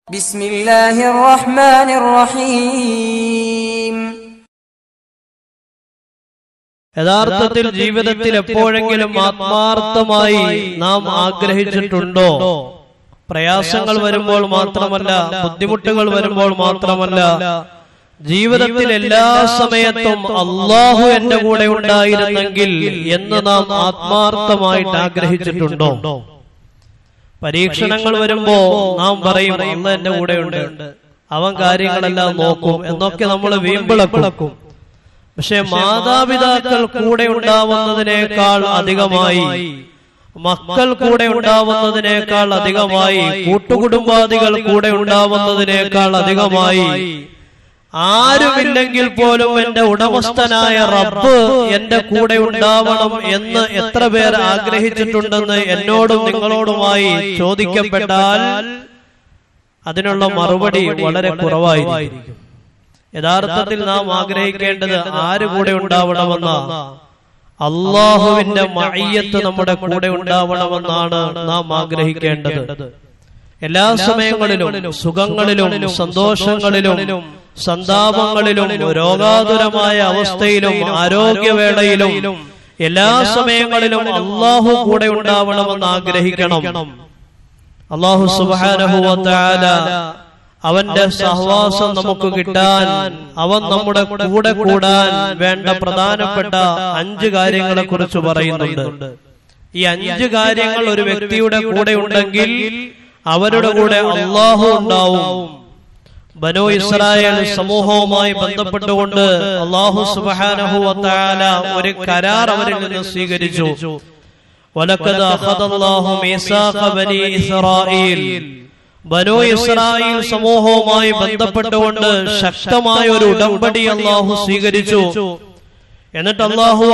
بسم الله الرحمن الرحيم യഥാർത്ഥത്തിൽ ജീവിതത്തിൽ എപ്പോഴെങ്കിലും ആത്മാർത്ഥമായി നാം ആഗ്രഹിച്ചിട്ടുണ്ടോ പ്രയാസങ്ങൾ വരുമ്പോൾ മാത്രമല്ല ബുദ്ധിമുട്ടുകൾ വരുമ്പോൾ മാത്രമല്ല ജീവിതത്തിൽ എല്ലാ സമയത്തും അള്ളാഹു എന്റെ കൂടെ ഉണ്ടായിരുന്നെങ്കിൽ എന്ന് നാം ആത്മാർത്ഥമായിട്ട് ആഗ്രഹിച്ചിട്ടുണ്ടോ പരീക്ഷണങ്ങൾ വരുമ്പോ നാം പറയും അന്ന് എന്റെ കൂടെയുണ്ട് അവൻ കാര്യങ്ങളെല്ലാം നോക്കും എന്നൊക്കെ നമ്മൾ വീമ്പിളക്കും പക്ഷെ മാതാപിതാക്കൾ കൂടെ ഉണ്ടാവുന്നതിനേക്കാൾ അധികമായി മക്കൾ കൂടെ ഉണ്ടാവുന്നതിനേക്കാൾ അധികമായി കൂട്ടുകുടുംബാദികൾ കൂടെ ഉണ്ടാവുന്നതിനേക്കാൾ അധികമായി ആരുമില്ലെങ്കിൽ പോലും എന്റെ ഉടമസ്ഥനായ റബ്ബ് എന്റെ കൂടെ ഉണ്ടാവണം എന്ന് എത്ര പേർ ആഗ്രഹിച്ചിട്ടുണ്ടെന്ന് എന്നോടും നിങ്ങളോടുമായി ചോദിക്കപ്പെട്ടാൽ അതിനുള്ള മറുപടി വളരെ കുറവായിരിക്കും യഥാർത്ഥത്തിൽ നാം ആഗ്രഹിക്കേണ്ടത് ആര് കൂടെ ഉണ്ടാവണമെന്ന അള്ളാഹുവിന്റെ മയ്യത്ത് നമ്മുടെ കൂടെ ഉണ്ടാവണമെന്നാണ് നാം ആഗ്രഹിക്കേണ്ടത് എല്ലാ സമയങ്ങളിലും സുഖങ്ങളിലും സന്തോഷങ്ങളിലും സന്താപങ്ങളിലും രോഗാതുരമായ അവസ്ഥയിലും ആരോഗ്യവേളയിലും എല്ലാ സമയങ്ങളിലും അള്ളാഹു കൂടെ ഉണ്ടാവണമെന്ന് ആഗ്രഹിക്കണം അള്ളാഹു സുബാനഹുവല അവന്റെ സഹവാസം നമുക്ക് കിട്ടാൻ അവൻ നമ്മുടെ കൂടെ കൂടാൻ വേണ്ട പ്രധാനപ്പെട്ട അഞ്ച് കാര്യങ്ങളെ കുറിച്ച് പറയുന്നുണ്ട് ഈ അഞ്ച് കാര്യങ്ങൾ ഒരു വ്യക്തിയുടെ കൂടെ ഉണ്ടെങ്കിൽ അവരുടെ കൂടെ അള്ളാഹു ഉണ്ടാവും ബനോ ഇസ്രായേൽ സമൂഹവുമായി ബന്ധപ്പെട്ടുകൊണ്ട് അള്ളാഹു സുബാനഹു ഒരു കരാർ അവരിൽ നിന്ന് സ്വീകരിച്ചു വലക്കത് അഖദല്ലാഹു മീസാഖ ബനി ഇസ്രായേൽ ബനോ ഇസ്രായേൽ സമൂഹവുമായി ബന്ധപ്പെട്ടുകൊണ്ട് ശക്തമായ ഒരു ഉടമ്പടി അള്ളാഹു സ്വീകരിച്ചു എന്നിട്ട് അള്ളാഹു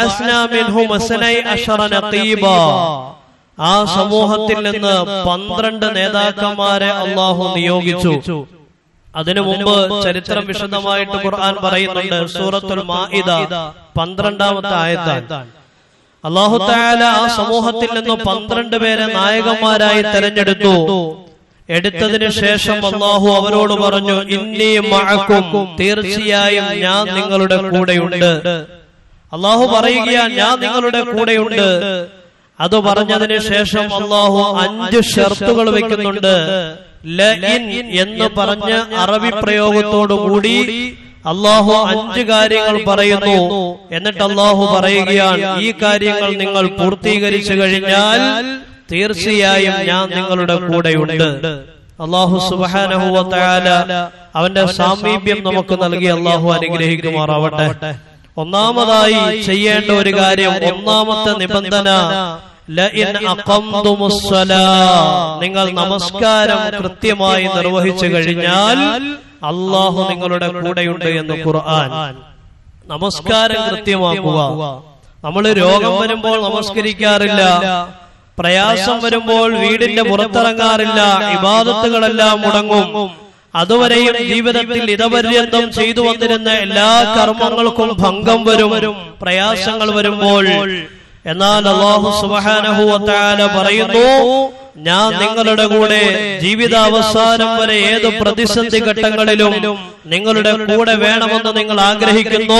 ആ സമൂഹത്തിൽ നിന്ന് പന്ത്രണ്ട് നേതാക്കന്മാരെ അള്ളാഹു നിയോഗിച്ചു അതിനു മുമ്പ് ചരിത്രം വിശദമായിട്ട് ഖുർആൻ പറയുന്നുണ്ട് സൂറത്തുൽ മാഇദ പന്ത്രണ്ടാമത്തെ ആയത്താണ് അള്ളാഹു താല ആ സമൂഹത്തിൽ നിന്ന് പന്ത്രണ്ട് പേരെ നായകന്മാരായി തെരഞ്ഞെടുത്തു എടുത്തതിന് ശേഷം അള്ളാഹു അവരോട് പറഞ്ഞു ഇന്നി മഴക്കും തീർച്ചയായും ഞാൻ നിങ്ങളുടെ കൂടെയുണ്ട് അള്ളാഹു പറയുകയാ ഞാൻ നിങ്ങളുടെ കൂടെയുണ്ട് അത് പറഞ്ഞതിന് ശേഷം അള്ളാഹു അഞ്ച് ഷർത്തുകൾ വെക്കുന്നുണ്ട് ലഇൻ എന്ന് പറഞ്ഞ് അറബി പ്രയോഗത്തോടു കൂടി അള്ളാഹു അഞ്ച് കാര്യങ്ങൾ പറയുന്നു എന്നിട്ട് അള്ളാഹു പറയുകയാണ് ഈ കാര്യങ്ങൾ നിങ്ങൾ പൂർത്തീകരിച്ചു കഴിഞ്ഞാൽ തീർച്ചയായും ഞാൻ നിങ്ങളുടെ കൂടെയുണ്ട് അള്ളാഹു സുബാനഹുല അവന്റെ സാമീപ്യം നമുക്ക് നൽകി അള്ളാഹു അനുഗ്രഹിക്കുമാറാവട്ടെ ഒന്നാമതായി ചെയ്യേണ്ട ഒരു കാര്യം ഒന്നാമത്തെ നിബന്ധന നിങ്ങൾ നമസ്കാരം കൃത്യമായി നിർവഹിച്ചു കഴിഞ്ഞാൽ അള്ളാഹു നിങ്ങളുടെ കൂടെയുണ്ട് എന്ന് ഖുർആൻ നമസ്കാരം കൃത്യമാക്കുക നമ്മൾ രോഗം വരുമ്പോൾ നമസ്കരിക്കാറില്ല പ്രയാസം വരുമ്പോൾ വീടിന്റെ പുറത്തിറങ്ങാറില്ല ഇബാദത്തുകളെല്ലാം മുടങ്ങും അതുവരെയും ജീവിതത്തിൽ ഇതപര്യന്തം ചെയ്തു വന്നിരുന്ന എല്ലാ കർമ്മങ്ങൾക്കും ഭംഗം വരും പ്രയാസങ്ങൾ വരുമ്പോൾ എന്നാൽ അള്ളാഹു സുബാനഹുല പറയുന്നു ഞാൻ നിങ്ങളുടെ കൂടെ ജീവിതാവസാനം വരെ ഏത് പ്രതിസന്ധി ഘട്ടങ്ങളിലും നിങ്ങളുടെ കൂടെ വേണമെന്ന് നിങ്ങൾ ആഗ്രഹിക്കുന്നു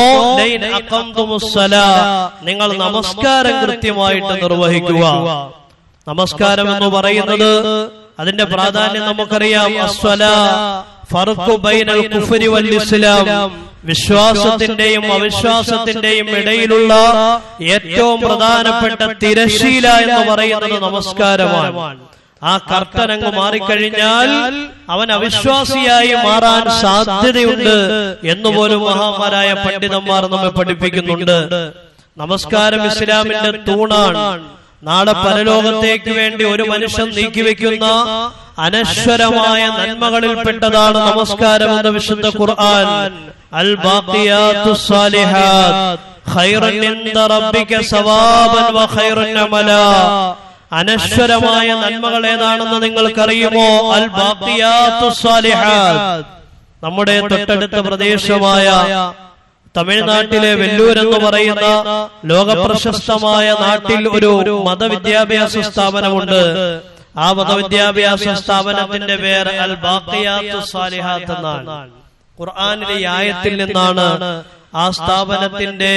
നിങ്ങൾ നമസ്കാരം കൃത്യമായിട്ട് നിർവഹിക്കുക നമസ്കാരം എന്ന് പറയുന്നത് അതിന്റെ പ്രാധാന്യം നമുക്കറിയാം അസ്വല ഫർഖു ബൈനൽ കുഫരി വൽ ഇസ്ലാം വിശ്വാസത്തിന്റെയും അവിശ്വാസത്തിന്റെയും ഇടയിലുള്ള ഏറ്റവും പ്രധാനപ്പെട്ട തിരശീല എന്ന് പറയുന്നത് നമസ്കാരമാണ് ആ കർട്ടൻ അങ്ങ് മാറിക്കഴിഞ്ഞാൽ അവൻ അവിശ്വാസിയായി മാറാൻ സാധ്യതയുണ്ട് എന്നുപോലും മഹാന്മാരായ പണ്ഡിതന്മാർ നമ്മെ പഠിപ്പിക്കുന്നുണ്ട് നമസ്കാരം ഇസ്ലാമിന്റെ തൂണാണ് നാളെ പരലോകത്തേക്ക് വേണ്ടി ഒരു മനുഷ്യൻ നീക്കിവെക്കുന്ന അനശ്വരമായ നന്മകളിൽപ്പെട്ടതാണ് നമസ്കാരം എന്ന വിശുദ്ധ ഖുർആൻ അൽ ബാഖിയാത്തു സാലിഹാത്ത് ഖൈറൻ ഇൻദ റബ്ബിക സവാബൻ വ ഖൈറൻ അമല അനശ്വരമായ നന്മകൾ ഏതാണെന്ന് നിങ്ങൾക്കറിയുമോ അൽ ബാഖിയാത്തു സാലിഹാത്ത് നമ്മുടെ തൊട്ടടുത്ത പ്രദേശമായ തമിഴ്നാട്ടിലെ വെല്ലൂർ എന്ന് പറയുന്ന ലോകപ്രശസ്തമായ നാട്ടിൽ ഒരു മതവിദ്യാഭ്യാസ സ്ഥാപനമുണ്ട് ആ മതവിദ്യാഭ്യാസ സ്ഥാപനത്തിന്റെ പേര് അൽ ബാക്കിയാത്തു സാലിഹാത്ത് എന്നാണ് ഖുർആാനിലെ ഈ ആയത്തിൽ നിന്നാണ് ആ സ്ഥാപനത്തിന്റെ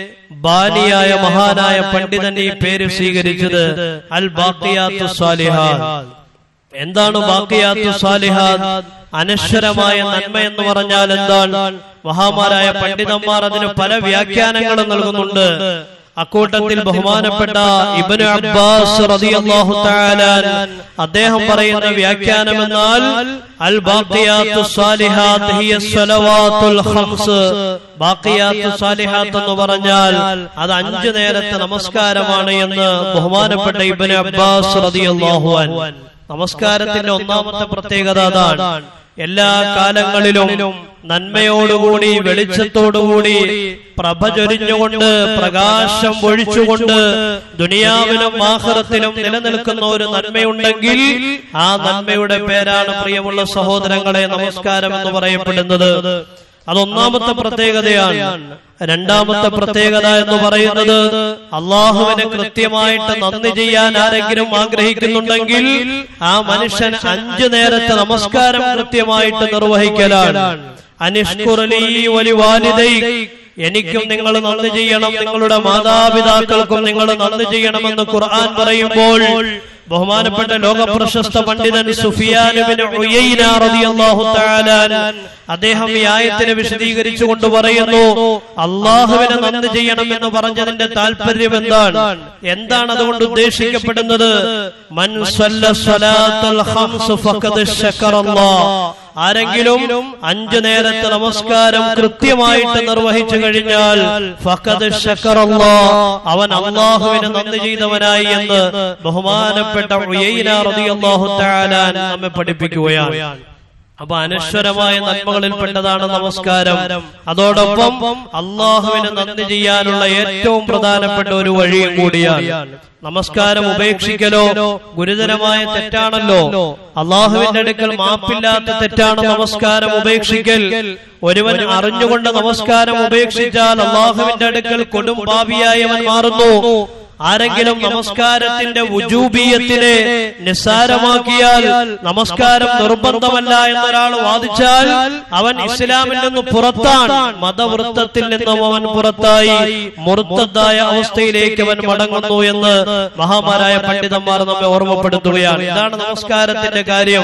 ബാലിയായ മഹാനായ പണ്ഡിതൻ ഈ പേര് സ്വീകരിച്ചത് അൽ ബാക്കിയാത്തു സാലിഹാത്ത് എന്താണ് ബാക്കിയാത്തു സാലിഹാത്ത് അനശ്വരമായ നന്മ എന്ന് പറഞ്ഞാൽ എന്താണ് മഹാമാരായ പണ്ഡിതന്മാർ അതിന് പല വ്യാഖ്യാനങ്ങളും നൽകുന്നുണ്ട് അക്കൂട്ടത്തിൽ ബഹുമാനപ്പെട്ട ഇബ്നു അബ്ബാസ് റളിയല്ലാഹു തആല അദ്ദേഹം പറയുന്ന വ്യാഖ്യാനം എന്നാൽ അൽ ബാഖിയാത്തു സാലിഹാത്ത് ഹിയ സ്വലവാത്തുൽ ഖംസ് ബാഖിയാത്തു സാലിഹാത്ത് എന്ന് പറഞ്ഞാൽ അത് അഞ്ചു നേരത്തെ നമസ്കാരമാണ് എന്ന് ബഹുമാനപ്പെട്ട ഇബ്നു അബ്ബാസ് റളിയല്ലാഹു അൻഹു നമസ്കാരത്തിന്റെ ഒന്നാമത്തെ പ്രത്യേകത അതാണ് എല്ലാ കാലങ്ങളിലും നന്മയോടുകൂടി വെളിച്ചത്തോടുകൂടി പ്രഭ ചൊരിഞ്ഞുകൊണ്ട് പ്രകാശം ഒഴിച്ചുകൊണ്ട് ദുനിയാവിലും ആഹ്റത്തിലും നിലനിൽക്കുന്ന ഒരു നന്മയുണ്ടെങ്കിൽ ആ നന്മയുടെ പേരാണ് പ്രിയമുള്ള സഹോദരങ്ങളെ നമസ്കാരം എന്ന് പറയപ്പെടുന്നത് അതൊന്നാമത്തെ പ്രത്യേകതയാണ് രണ്ടാമത്തെ പ്രത്യേകത എന്ന് പറയുന്നത് അള്ളാഹുവിനെ കൃത്യമായിട്ട് നന്ദി ചെയ്യാൻ ആരെങ്കിലും ആഗ്രഹിക്കുന്നുണ്ടെങ്കിൽ ആ മനുഷ്യൻ അഞ്ചു നേരത്തെ നമസ്കാരം കൃത്യമായിട്ട് നിർവഹിക്കലാണ് അനിഷ്കുറലി വലി വാലിദൈ എനിക്കും നിങ്ങൾ നന്ദി ചെയ്യണം നിങ്ങളുടെ മാതാപിതാക്കൾക്കും നിങ്ങൾ നന്ദി ചെയ്യണമെന്ന് ഖുർആൻ പറയുമ്പോൾ ബഹുമാനപ്പെട്ട ലോക പ്രശസ്ത പണ്ഡിതൻ സുഫിയാനുബിൻ ഉയൈന റളിയല്ലാഹു തആല അദ്ദേഹം ഈ ആയത്തിനെ വിശദീകരിച്ചു കൊണ്ട് പറയുന്നു അള്ളാഹുവിനെ നന്ദി ചെയ്യണം എന്ന് പറഞ്ഞതിന്റെ താല്പര്യം എന്താണ് എന്താണ് അതുകൊണ്ട് ഉദ്ദേശിക്കപ്പെടുന്നത് മൻ സ്വല്ല സ്വലാത്തൽ ഖംസ് ഫഖദ് ശക്കറല്ലാഹ് ആരെങ്കിലും അഞ്ചു നേരത്തെ നമസ്കാരം കൃത്യമായിട്ട് നിർവഹിച്ചു കഴിഞ്ഞാൽ ഫഖദ് ശക്കറല്ലാഹ് അവൻ അള്ളാഹുവിനെ നന്ദി ചെയ്തവനായി എന്ന് ബഹുമാനപ്പെട്ട ഉയൈന റളിയല്ലാഹു തആല നമ്മെ പഠിപ്പിക്കുകയാണ് അപ്പൊ അനശ്വരമായ നന്മകളിൽപ്പെട്ടതാണ് നമസ്കാരം അതോടൊപ്പം അള്ളാഹുവിന് നന്ദി ചെയ്യാനുള്ള ഏറ്റവും പ്രധാനപ്പെട്ട ഒരു വഴിയും കൂടിയാണ് നമസ്കാരം ഉപേക്ഷിക്കലോ ഗുരുതരമായ തെറ്റാണല്ലോ അള്ളാഹുവിന്റെ അടുക്കൽ മാപ്പില്ലാത്ത തെറ്റാണ് നമസ്കാരം ഉപേക്ഷിക്കൽ ഒരുവൻ അറിഞ്ഞുകൊണ്ട് നമസ്കാരം ഉപേക്ഷിച്ചാൽ അള്ളാഹുവിന്റെ അടുക്കൽ കൊടും പാപിയായി അവൻ മാറുന്നു ആരെങ്കിലും നമസ്കാരത്തിന്റെ ഉജൂബീയത്തിനെ നിസ്സാരമാക്കിയാൽ നമസ്കാരം നിർബന്ധമല്ല എന്നൊരാൾ വാദിച്ചാൽ അവൻ ഇസ്ലാമിൽ നിന്ന് പുറത്താണ് മതവൃത്തത്തിൽ നിന്നും അവൻ പുറത്തായി മുറുത്തതായ അവസ്ഥയിലേക്ക് അവൻ മടങ്ങുന്നു എന്ന് മഹാമാരായ പണ്ഡിതന്മാർ നമ്മെ ഓർമ്മപ്പെടുത്തുകയാണ് ഇതാണ് നമസ്കാരത്തിന്റെ കാര്യം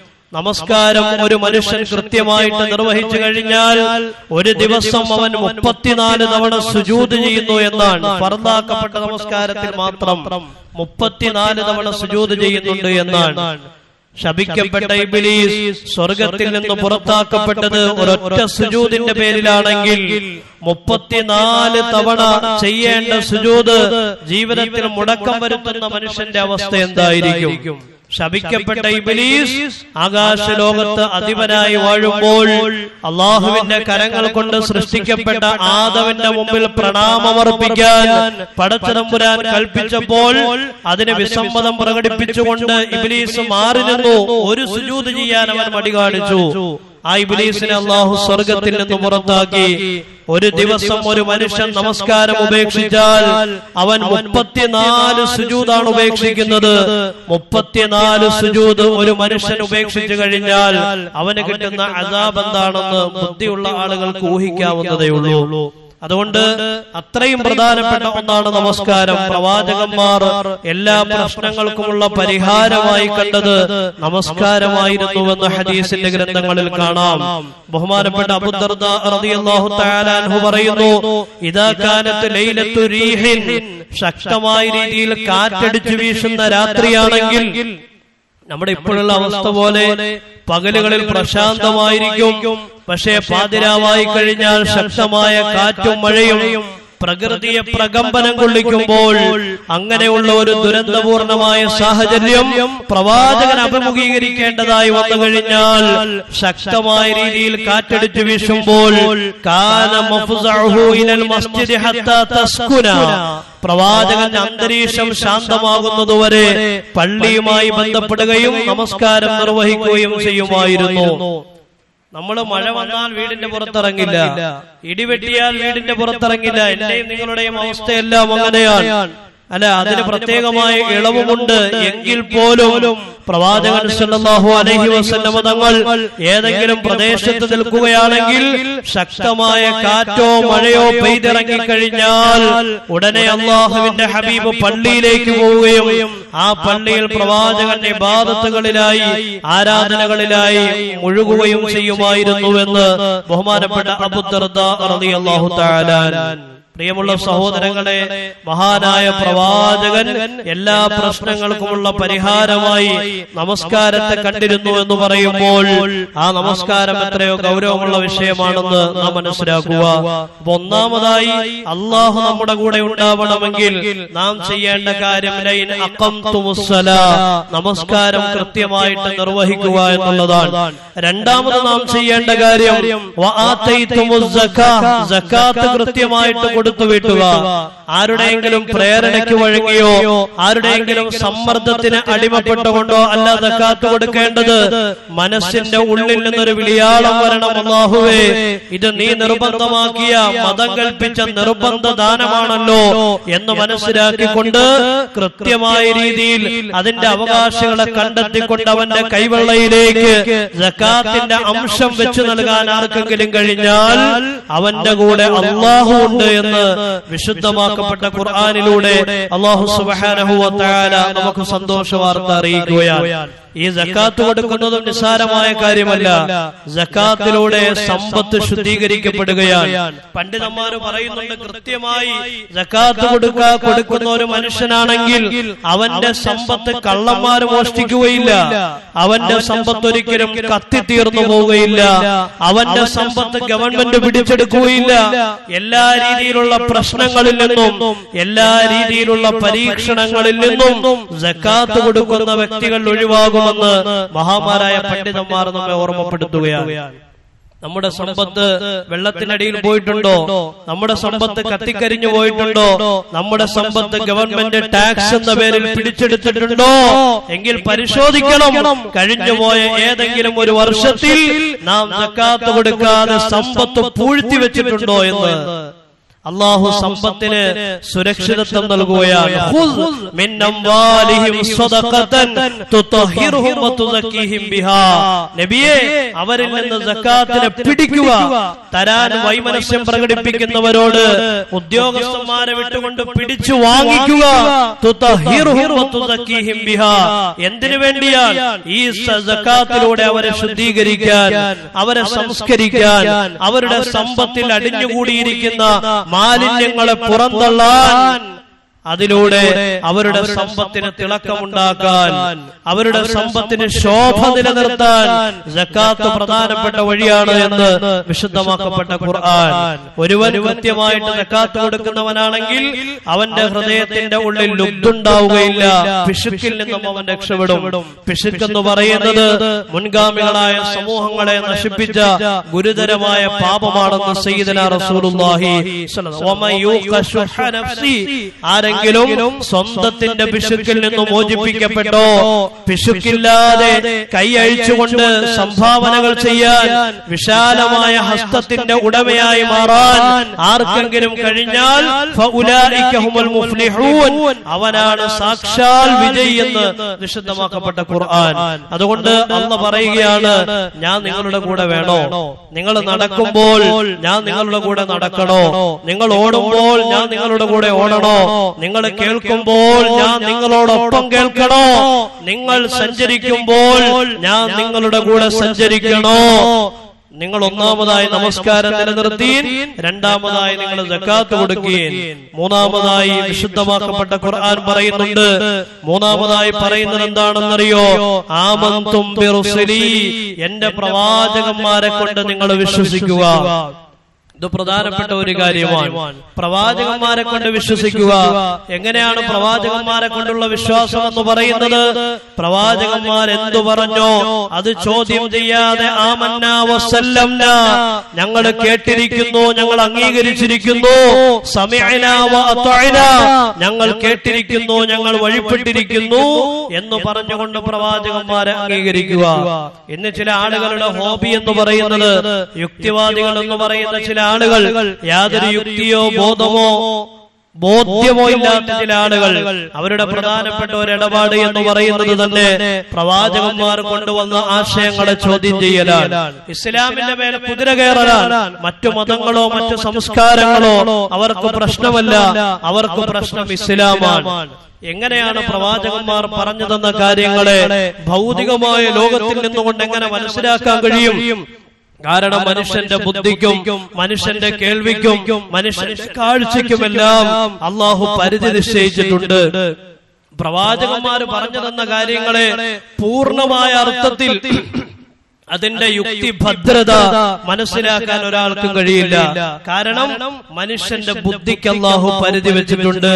നമസ്കാരം ഒരു മനുഷ്യൻ കൃത്യമായിട്ട് നിർവഹിച്ചു കഴിഞ്ഞാൽ ഒരു ദിവസം അവൻ മുപ്പത്തിനാല് തവണ സുജൂത് ചെയ്യുന്നു എന്നാണ് ഫർദാക്കപ്പെട്ട നമസ്കാരത്തിൽ മാത്രം മുപ്പത്തിനാല് തവണ സുജൂത് ചെയ്യുന്നുണ്ട് എന്നാണ് ശപിക്കപ്പെട്ട ഇബിലീസ് സ്വർഗത്തിൽ നിന്ന് പുറത്താക്കപ്പെട്ടത് ഒരൊറ്റ സുജൂതിന്റെ പേരിലാണെങ്കിൽ മുപ്പത്തിനാല് തവണ ചെയ്യേണ്ട സുജൂത് ജീവിതത്തിൽ മുടക്കം വരുത്തുന്ന മനുഷ്യന്റെ അവസ്ഥ എന്തായിരിക്കും ശപിക്കപ്പെട്ട ഇബിലീസ് ആകാശ ലോകത്ത് അധിപനായി വാഴുമ്പോൾ അള്ളാഹുവിന്റെ കരങ്ങൾ കൊണ്ട് സൃഷ്ടിക്കപ്പെട്ട ആദവിന്റെ മുമ്പിൽ പ്രണാമമർപ്പിക്കാൻ പടച്ചതമ്പുരാൻ കൽപ്പിച്ചപ്പോൾ അതിന് വിസമ്മതം പ്രകടിപ്പിച്ചുകൊണ്ട് ഇബിലീസ് മാറി നിന്നു ഒരു സുജൂത് ചെയ്യാൻ അവൻ മടി കാണിച്ചു ആ ഇബിലീസിനെ അള്ളാഹു സ്വർഗത്തിൽ നിന്ന് പുറത്താക്കി ഒരു ദിവസം ഒരു മനുഷ്യൻ നമസ്കാരം ഉപേക്ഷിച്ചാൽ അവൻ മുപ്പത്തിനാല് സുജൂതാണ് ഉപേക്ഷിക്കുന്നത് മുപ്പത്തിനാല് സുജൂത് ഒരു മനുഷ്യൻ ഉപേക്ഷിച്ചു കഴിഞ്ഞാൽ അവന് കിട്ടുന്ന അതാബ് എന്താണെന്ന് ബുദ്ധിയുള്ള ആളുകൾക്ക് ഊഹിക്കാവുന്നതേ ഉള്ളൂ അതുകൊണ്ട് അത്രയും പ്രധാനപ്പെട്ട ഒന്നാണ് നമസ്കാരം പ്രവാചകന്മാർ എല്ലാ പ്രശ്നങ്ങൾക്കുമുള്ള പരിഹാരമായി കണ്ടത് നമസ്കാരമായിരുന്നുവെന്ന് ഹദീസിന്റെ ഗ്രന്ഥങ്ങളിൽ കാണാം ബഹുമാനപ്പെട്ട അബുദർദ റളിയല്ലാഹു തആല അൻഹു പറയുന്നു ഇദാ കാനത്ത് ലൈലത്തു റീഹിൻ ശക്തമായ രീതിയിൽ കാറ്റടിച്ചു വീശുന്ന രാത്രിയാണെങ്കിൽ നമ്മുടെ ഇപ്പോഴുള്ള അവസ്ഥ പോലെ പകലുകളിൽ പ്രശാന്തമായിരിക്കും പക്ഷേ പാതിരാവായി കഴിഞ്ഞാൽ ശക്തമായ കാറ്റും മഴയും പ്രകൃതിയെ പ്രകമ്പനം കൊള്ളിക്കുമ്പോൾ അങ്ങനെയുള്ള ഒരു ദുരന്തപൂർണമായ സാഹചര്യം പ്രവാചകൻ അഭിമുഖീകരിക്കേണ്ടതായി വന്നു കഴിഞ്ഞാൽ ശക്തമായ രീതിയിൽ കാറ്റടിച്ചു വീശുമ്പോൾ കാന മഫ്സഅഹു ഇലൽ മസ്ജിദി ഹത്താ തസ്കുന പ്രവാചകന്റെ അന്തരീക്ഷം ശാന്തമാകുന്നതുവരെ പള്ളിയുമായി ബന്ധപ്പെടുകയും നമസ്കാരം നിർവഹിക്കുകയും ചെയ്യുമായിരുന്നു നമ്മൾ മഴ വന്നാൽ വീടിന്റെ പുറത്തിറങ്ങില്ല ഇടിവെട്ടിയാൽ വീടിന്റെ പുറത്തിറങ്ങില്ല എന്റെയും നിങ്ങളുടെയും അവസ്ഥയെല്ലാം അങ്ങനെയാണ് അല്ല അതിന് പ്രത്യേകമായ ഇളവുമുണ്ട് എങ്കിൽ പോലും പ്രവാചകൻ സല്ലല്ലാഹു അലൈഹി വസല്ലമ തങ്ങൾ ഏതെങ്കിലും പ്രദേശത്ത് നിൽക്കുകയാണെങ്കിൽ ശക്തമായ കാറ്റോ മഴയോ പെയ്തിറങ്ങി കഴിഞ്ഞാൽ ഉടനെ അള്ളാഹുവിന്റെ ഹബീബ് പള്ളിയിലേക്ക് പോവുകയും ആ പള്ളിയിൽ പ്രവാചകൻ ഇബാദത്തുകളിലായി ആരാധനകളിലായി മുഴുകുകയും ചെയ്യുമായിരുന്നുവെന്ന് ബഹുമാനപ്പെട്ട അബുദർദ റളിയല്ലാഹു തആല പ്രിയമുള്ള സഹോദരങ്ങളെ മഹാനായ പ്രവാചകൻ എല്ലാ പ്രശ്നങ്ങൾക്കുമുള്ള പരിഹാരമായി നമസ്കാരത്തെ കണ്ടിരുന്നു എന്ന് പറയുമ്പോൾ ആ നമസ്കാരം എത്രയോ ഗൗരവമുള്ള വിഷയമാണെന്ന് നാം മനസ്സിലാക്കുക അപ്പൊ ഒന്നാമതായി അള്ളാഹു നമ്മുടെ കൂടെ ഉണ്ടാവണമെങ്കിൽ നാം ചെയ്യേണ്ട കാര്യം ലൈൻ അഖംതുമുസ്സലാ, നമസ്കാരം കൃത്യമായിട്ട് നിർവഹിക്കുക എന്നുള്ളതാണ് രണ്ടാമത് നാം ചെയ്യേണ്ട കാര്യം വആതൈതുമുസ് സക്കാ, സക്കാത്ത് കൃത്യമായിട്ട് കൊടുത്തു വീട്ടുക ആരുടെയെങ്കിലും പ്രേരണയ്ക്ക് വഴങ്ങിയോ ആരുടെയെങ്കിലും സമ്മർദ്ദത്തിന് അടിമപ്പെട്ടുകൊണ്ടോ അല്ല സക്കാത്ത് കൊടുക്കേണ്ടത് മനസ്സിന്റെ ഉള്ളിൽ നിന്നൊരു വിളിയാളം വരണം അല്ലാഹുവേ ഇത് നീ നിർബന്ധമാക്കിയ മതം കൽപ്പിച്ച നിർബന്ധ ദാനമാണല്ലോ എന്ന് മനസ്സിലാക്കിക്കൊണ്ട് കൃത്യമായ രീതിയിൽ അതിന്റെ അവകാശികളെ കണ്ടെത്തിക്കൊണ്ട് അവന്റെ കൈവെള്ളയിലേക്ക് സക്കാത്തിന്റെ അംശം വെച്ചു നൽകാൻ ആർക്കെങ്കിലും കഴിഞ്ഞാൽ അവന്റെ കൂടെ അള്ളാഹു ഉണ്ട് എന്ന് വിശുദ്ധമാക്കപ്പെട്ട ഖുർആാനിലൂടെ അള്ളാഹു സുബ്ഹാനഹു വ തആല നമുക്ക് സന്തോഷ വാർത്ത അറിയിക്കുകയാണ് ഈ ജക്കാത്ത് കൊടുക്കുന്നതും നിസ്സാരമായ കാര്യമല്ല ജക്കാത്തിലൂടെ സമ്പത്ത് ശുദ്ധീകരിക്കപ്പെടുകയാണ് പണ്ഡിതന്മാർ പറയുന്നുണ്ട് കൃത്യമായി ജക്കാത്ത് കൊടുക്ക കൊടുക്കുന്ന ഒരു മനുഷ്യനാണെങ്കിൽ അവന്റെ സമ്പത്ത് കള്ളന്മാര് മോഷ്ടിക്കുകയില്ല അവന്റെ സമ്പത്ത് ഒരിക്കലും കത്തിത്തീർന്നു പോവുകയില്ല അവന്റെ സമ്പത്ത് ഗവൺമെന്റ് പിടിച്ചെടുക്കുകയില്ല എല്ലാ രീതിയിലുള്ള പ്രശ്നങ്ങളിൽ നിന്നും എല്ലാ രീതിയിലുള്ള പരീക്ഷണങ്ങളിൽ നിന്നും ജക്കാത്ത് കൊടുക്കുന്ന വ്യക്തികൾ ഒഴിവാകുമെന്ന് മഹാമാരായ പണ്ഡിതന്മാർ നമ്മെ ഓർമ്മപ്പെടുത്തുകയാണ് നമ്മുടെ സമ്പത്ത് വെള്ളത്തിനടിയിൽ പോയിട്ടുണ്ടോ നമ്മുടെ സമ്പത്ത് കത്തിക്കരിഞ്ഞു പോയിട്ടുണ്ടോ നമ്മുടെ സമ്പത്ത് ഗവൺമെന്റ് ടാക്സ് എന്ന പേരിൽ പിടിച്ചെടുത്തിട്ടുണ്ടോ എങ്കിൽ പരിശോധിക്കണം കഴിഞ്ഞുപോയ ഏതെങ്കിലും ഒരു വർഷത്തിൽ നാം ജക്കാത്ത് കൊടുക്കാതെ സമ്പത്ത് പൂഴ്ത്തി വെച്ചിട്ടുണ്ടോ എന്ന് അള്ളാഹു സമ്പത്തിന് സുരക്ഷിതത്വം നൽകുകയാണ് ഖുദ് മിൻ അംവാലിഹിം സ്വദഖതൻ തുതഹിറുഹും വതുസക്കിഹിം ബിഹാ നബിയേ അവരിൽ നിന്ന് സക്കാത്തിനെ പിടിക്കുക തരാൻ വൈമനസ്യം പ്രകടിപ്പിക്കുന്നവരോട് ഉദ്യോഗസ്ഥന്മാരെ വിട്ടുകൊണ്ട് പിടിച്ചു വാങ്ങിക്കുക തുതഹിറുഹും വതുസക്കിഹിം ബിഹാ എന്തിനു വേണ്ടിയാണ് ഈ സ- സക്കാത്തിലൂടെ അവരെ ശുദ്ധീകരിക്കാൻ അവരെ സംസ്കരിക്കാൻ അവരുടെ സമ്പത്തിൽ അടിഞ്ഞുകൂടിയിരിക്കുന്ന മാലിന്യങ്ങളെ പുറന്തള്ളാൻ അതിലൂടെ അവരുടെ സമ്പത്തിന് തിളക്കമുണ്ടാക്കാൻ അവരുടെ സമ്പത്തിന് ശോഭ നിലനിർത്താൻ ജക്കാത്ത് പ്രധാനപ്പെട്ട വഴിയാണ് എന്ന് വിശുദ്ധമാക്കപ്പെട്ട ഖുർആൻ ഒരുവൻ കൃത്യമായിട്ട് ജക്കാത്ത് കൊടുക്കുന്നവനാണെങ്കിൽ അവന്റെ ഹൃദയത്തിന്റെ ഉള്ളിൽ ലുബ്ധുണ്ടാവുകയില്ല പിശുക്കിൽ നിന്നും അവൻ രക്ഷപ്പെടും പിശുക്ക് എന്ന് പറയുന്നത് മുൻഗാമികളായ സമൂഹങ്ങളെ നശിപ്പിച്ച ഗുരുതരമായ പാപമാണെന്ന് സയ്യിദന റസൂലുള്ളാഹി സ്വല്ലല്ലാഹു അലൈഹി വസല്ലം. വമൻ യൂഖ ശുഹ നഫ്സി ആരെങ്കിലും സ്വന്തത്തിന്റെ പിശുക്കിൽ നിന്ന് മോചിപ്പിക്കപ്പെട്ടോ പിശുക്കില്ലാതെ കൈ അഴിച്ചുകൊണ്ട് സംഭാവനകൾ ചെയ്യാൻ വിശാലമായ ഹസ്തത്തിന്റെ ഉടമയായി മാറാൻ ആർക്കെങ്കിലും കഴിഞ്ഞാൽ ഫഉലായിക ഹുമുൽ മുഫ്ലിഹൂൻ. അവനാണ് സാക്ഷാൽ വിജയി എന്ന് വിശുദ്ധമാക്കപ്പെട്ട ഖുർആൻ അതുകൊണ്ട് അല്ല പറയുകയാണ് ഞാൻ നിങ്ങളുടെ കൂടെ വേണോ നിങ്ങൾ നടക്കുമ്പോൾ ഞാൻ നിങ്ങളുടെ കൂടെ നടക്കണോ നിങ്ങൾ ഓടുമ്പോൾ ഞാൻ നിങ്ങളുടെ കൂടെ ഓടണോ നിങ്ങൾ കേൾക്കുമ്പോൾ ഞാൻ നിങ്ങളോടൊപ്പം കേൾക്കണോ നിങ്ങൾ സഞ്ചരിക്കുമ്പോൾ ഞാൻ നിങ്ങളുടെ കൂടെ സഞ്ചരിക്കണോ നിങ്ങൾ ഒന്നാമതായി നമസ്കാരം നിലനിർത്തി രണ്ടാമതായി നിങ്ങൾ ജക്കാത്ത് കൊടുക്കുകയും മൂന്നാമതായി വിശുദ്ധമാക്കപ്പെട്ട ഖുർആൻ പറയുന്നുണ്ട് മൂന്നാമതായി പറയുന്നത് എന്താണെന്നറിയോ ആമന്തും ബിറുസുലി എന്റെ പ്രവാചകന്മാരെ കൊണ്ട് നിങ്ങൾ വിശ്വസിക്കുക ഇത് പ്രധാനപ്പെട്ട ഒരു കാര്യമാണ് പ്രവാചകന്മാരെ കൊണ്ട് വിശ്വസിക്കുക എങ്ങനെയാണ് പ്രവാചകന്മാരെ കൊണ്ടുള്ള വിശ്വാസം എന്ന് പറയുന്നത് പ്രവാചകന്മാർ എന്തു പറഞ്ഞോ അത് ചോദ്യം ചെയ്യാതെ ആമന്ന വസല്ലംന ഞങ്ങൾ കേട്ടിരിക്കുന്നു ഞങ്ങൾ അംഗീകരിച്ചിരിക്കുന്നു സമയന ഞങ്ങൾ കേട്ടിരിക്കുന്നു ഞങ്ങൾ വഴിപ്പെട്ടിരിക്കുന്നു എന്ന് പറഞ്ഞുകൊണ്ട് പ്രവാചകന്മാരെ അംഗീകരിക്കുക ഇന്ന് ചില ആളുകളുടെ ഹോബി എന്ന് പറയുന്നത് യുക്തിവാദികൾ എന്ന് പറയുന്ന ചില ആളുകൾ യാതൊരു യുക്തിയോ ബോധമോ ബോധ്യമോ ഇല്ലാത്ത ചില ആളുകൾ അവരുടെ പ്രധാനപ്പെട്ട ഒരു ഇടപാട് എന്ന് പറയുന്നത് തന്നെ പ്രവാചകന്മാർ കൊണ്ടുവന്ന ആശയങ്ങളെ ചോദ്യം ചെയ്യലാണ് ഇസ്ലാമിന്റെ മേലെ കുതിര കയറലാണ് മറ്റു മതങ്ങളോ മറ്റു സംസ്കാരങ്ങളോ അവർക്ക് പ്രശ്നമല്ല അവർക്ക് പ്രശ്നം ഇസ്ലാമാണ് എങ്ങനെയാണ് പ്രവാചകന്മാർ പറഞ്ഞു തന്ന കാര്യങ്ങളെ ഭൗതികമായ ലോകത്തിൽ നിന്നുകൊണ്ട് എങ്ങനെ മനസ്സിലാക്കാൻ കഴിയും കാരണം മനുഷ്യന്റെ ബുദ്ധിക്കും മനുഷ്യന്റെ കേൾവിക്കും മനുഷ്യന്റെ കാഴ്ചയ്ക്കുമെല്ലാം അള്ളാഹു പരിധി നിശ്ചയിച്ചിട്ടുണ്ട് പ്രവാചകന്മാര് പറഞ്ഞു തന്ന കാര്യങ്ങളെ പൂർണ്ണമായ അർത്ഥത്തിൽ അതിന്റെ യുക്തി ഭദ്രത മനസ്സിലാക്കാൻ ഒരാൾക്കും കഴിയില്ല കാരണം മനുഷ്യന്റെ ബുദ്ധിക്ക് അള്ളാഹു പരിധി വെച്ചിട്ടുണ്ട്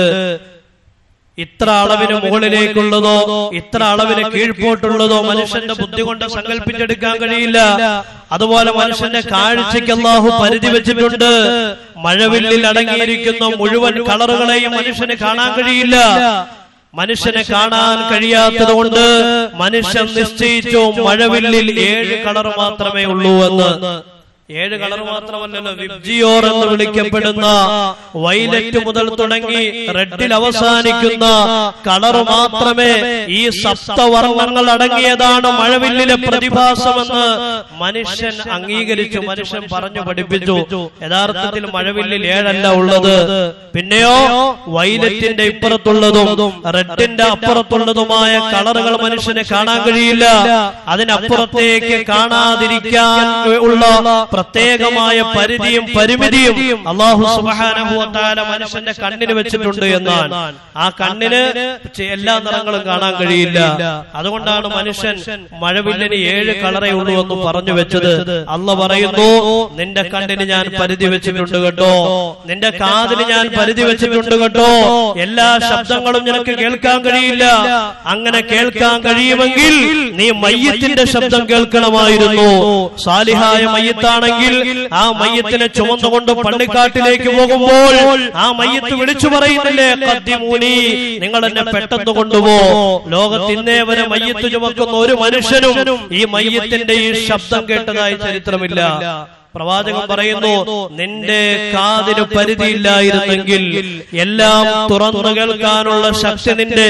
ഇത്ര അളവിന് മുകളിലേക്കുള്ളതോ ഇത്ര അളവിന് കീഴ്പോട്ടുള്ളതോ മനുഷ്യന്റെ ബുദ്ധി കൊണ്ട് സങ്കല്പിച്ചെടുക്കാൻ കഴിയില്ല അതുപോലെ മനുഷ്യന്റെ കാഴ്ചയ്ക്ക് അള്ളാഹു പരിധി വെച്ചിട്ടുണ്ട് മഴവില്ലിൽ അടങ്ങിയിരിക്കുന്ന മുഴുവൻ കളറുകളെയും മനുഷ്യന് കാണാൻ കഴിയില്ല മനുഷ്യനെ കാണാൻ കഴിയാത്തത് കൊണ്ട് മനുഷ്യൻ നിശ്ചയിച്ചു മഴവില്ലിൽ ഏഴ് കളർ മാത്രമേ ഉള്ളൂ എന്ന് ഏഴ് കളർ മാത്രമല്ലല്ലോ വിബ്ജിയോർ എന്ന് വിളിക്കപ്പെടുന്ന വൈലറ്റ് മുതൽ തുടങ്ങി റെഡിൽ അവസാനിക്കുന്ന കളർ മാത്രമേ ഈ സപ്തവർണ്ണങ്ങൾ അടങ്ങിയതാണ് മഴവില്ലിലെ പ്രതിഭാസമെന്ന് മനുഷ്യൻ അംഗീകരിച്ചു മനുഷ്യൻ പറഞ്ഞു പഠിപ്പിച്ചു യഥാർത്ഥത്തിൽ മഴവില്ലിൽ ഏഴല്ല ഉള്ളത് പിന്നെയോ വൈലറ്റിന്റെ ഇപ്പുറത്തുള്ളതും റെഡിന്റെ അപ്പുറത്തുള്ളതുമായ കളറുകൾ മനുഷ്യന് കാണാൻ കഴിയില്ല അതിനപ്പുറത്തേക്ക് കാണാതിരിക്കാൻ ഉള്ള പ്രത്യേകമായ പരിധിയും പരിമിതിയും അള്ളാഹു സുബാനുഭവത്താല മനുഷ്യന്റെ കണ്ണിന് വെച്ചിട്ടുണ്ട് എന്നാണ് ആ കണ്ണിന് ചെ- എല്ലാ നിറങ്ങളും കാണാൻ കഴിയില്ല അതുകൊണ്ടാണ് മനുഷ്യൻ മഴവില്ലിന് ഏഴ് കളറേ ഉള്ളൂ എന്ന് പറഞ്ഞു വെച്ചത് അല്ല പറയുന്നു നിന്റെ കണ്ണിന് ഞാൻ പരിധി വെച്ചിട്ടുണ്ട് കേട്ടോ നിന്റെ കാതിന് ഞാൻ പരിധി വെച്ചിട്ടുണ്ട് കേട്ടോ എല്ലാ ശബ്ദങ്ങളും നിനക്ക് കേൾക്കാൻ കഴിയില്ല അങ്ങനെ കേൾക്കാൻ കഴിയുമെങ്കിൽ നീ മയ്യത്തിന്റെ ശബ്ദം കേൾക്കണമായിരുന്നു സാലിഹായ മയ്യത്താണെങ്കിൽ ആ മയ്യത്തിനെ ചുമന്നുകൊണ്ട് പള്ളിക്കാട്ടിലേക്ക് പോകുമ്പോൾ ആ മയ്യത്ത് വിളിച്ചു പറയുന്നില്ലേ കദ്യമൂനി നിങ്ങൾ എന്നെ പെട്ടെന്ന് കൊണ്ടുപോ ലോകത്ത് ഇന്നേ വരെ മയ്യത്ത് ചുമക്കുന്ന ഒരു മനുഷ്യനും ഈ മയ്യത്തിന്റെ ഈ ശബ്ദം കേട്ടതായി ചരിത്രമില്ല പ്രവാചകൻ പറയുന്നു നിന്റെ കാതിന് പരിധിയില്ലായിരുന്നെങ്കിൽ എല്ലാം തുറന്നു കേൾക്കാനുള്ള ശക്തി നിന്റെ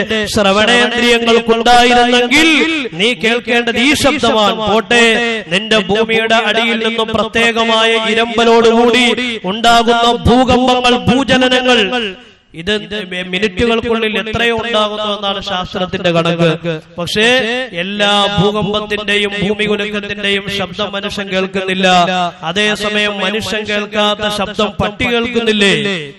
ശ്രവണേന്ദ്രിയങ്ങൾക്കുണ്ടായിരുന്നെങ്കിൽ നീ കേൾക്കേണ്ടത് ഈ ശബ്ദമാണ് പോട്ടെ നിന്റെ ഭൂമിയുടെ അടിയിൽ നിന്നും പ്രത്യേകമായ ഇരമ്പലോടുകൂടി ഉണ്ടാകുന്ന ഭൂകമ്പങ്ങൾ ഭൂചലനങ്ങൾ ഇത് മിനിറ്റുകൾക്കുള്ളിൽ എത്രയോ ഉണ്ടാകുന്നു എന്നാണ് ശാസ്ത്രത്തിന്റെ കണക്ക് പക്ഷേ എല്ലാ ഭൂകമ്പത്തിന്റെയും ഭൂമി കുലുക്കത്തിന്റെയും ശബ്ദം മനുഷ്യൻ കേൾക്കുന്നില്ല അതേസമയം മനുഷ്യൻ കേൾക്കാത്ത ശബ്ദം പട്ടി കേൾക്കുന്നില്ലേ